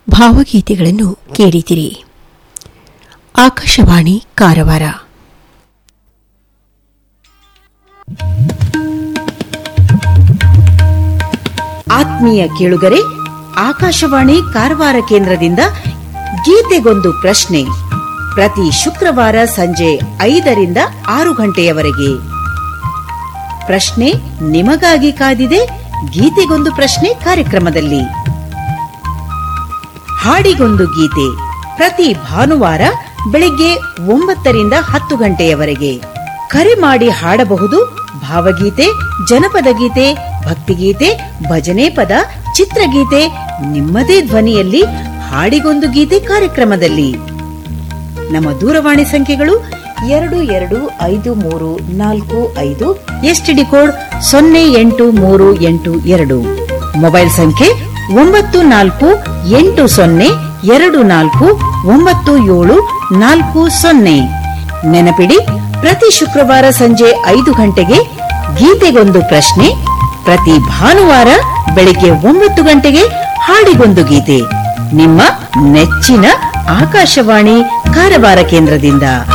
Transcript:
ಭಾವಗೀತೆಗಳನ್ನು ಕೇಳಿದಿರಿ ಆಕಾಶವಾಣಿ ಕಾರವಾರ ಆತ್ಮೀಯ ಕೇಳುಗರೆ ಆಕಾಶವಾಣಿ ಕಾರವಾರ ಕೇಂದ್ರದಿಂದ ಗೀತೆಗೊಂದು ಪ್ರಶ್ನೆ ಪ್ರತಿ ಶುಕ್ರವಾರ ಸಂಜೆ ಐದರಿಂದ ಆರು ಗಂಟೆಯವರೆಗೆ ಪ್ರಶ್ನೆ ನಿಮಗಾಗಿ ಕಾದಿದೆ ಗೀತೆಗೊಂದು ಪ್ರಶ್ನೆ ಕಾರ್ಯಕ್ರಮದಲ್ಲಿ ಹಾಡಿಗೊಂದು ಗೀತೆ ಪ್ರತಿ ಭಾನುವಾರ ಬೆಳಿಗ್ಗೆ ಒಂಬತ್ತರಿಂದ ಹತ್ತು ಗಂಟೆಯವರೆಗೆ ಕರೆ ಮಾಡಿ ಹಾಡಬಹುದು ಭಾವಗೀತೆ ಜನಪದ ಗೀತೆ ಭಕ್ತಿಗೀತೆ ಭಜನೆ ಪದ ಚಿತ್ರಗೀತೆ ನಿಮ್ಮದೇ ಧ್ವನಿಯಲ್ಲಿ ಹಾಡಿಗೊಂದು ಗೀತೆ ಕಾರ್ಯಕ್ರಮದಲ್ಲಿ ನಮ್ಮ ದೂರವಾಣಿ ಸಂಖ್ಯೆಗಳು ಎರಡು ಎರಡು ಐದು ಮೂರು ನಾಲ್ಕು ಐದು ಎಸ್ಟಿಡಿ ಕೋಡ್ ಸೊನ್ನೆ ಎಂಟು ಮೂರು ಎಂಟು ಎರಡು ಮೊಬೈಲ್ ಸಂಖ್ಯೆ ಒಂಬತ್ತು ನಾಲ್ಕು ಎಂಟು ಸೊನ್ನೆ ಎರಡು ನಾಲ್ಕು ಒಂಬತ್ತು ಏಳು ನಾಲ್ಕು ಸೊನ್ನೆ ನೆನಪಿಡಿ ಪ್ರತಿ ಶುಕ್ರವಾರ ಸಂಜೆ ಐದು ಗಂಟೆಗೆ ಗೀತೆಗೊಂದು ಪ್ರಶ್ನೆ ಪ್ರತಿ ಭಾನುವಾರ ಬೆಳಿಗ್ಗೆ ಒಂಬತ್ತು ಗಂಟೆಗೆ ಹಾಡಿಗೊಂದು ಗೀತೆ ನಿಮ್ಮ ನೆಚ್ಚಿನ ಆಕಾಶವಾಣಿ ಕಾರವಾರ ಕೇಂದ್ರದಿಂದ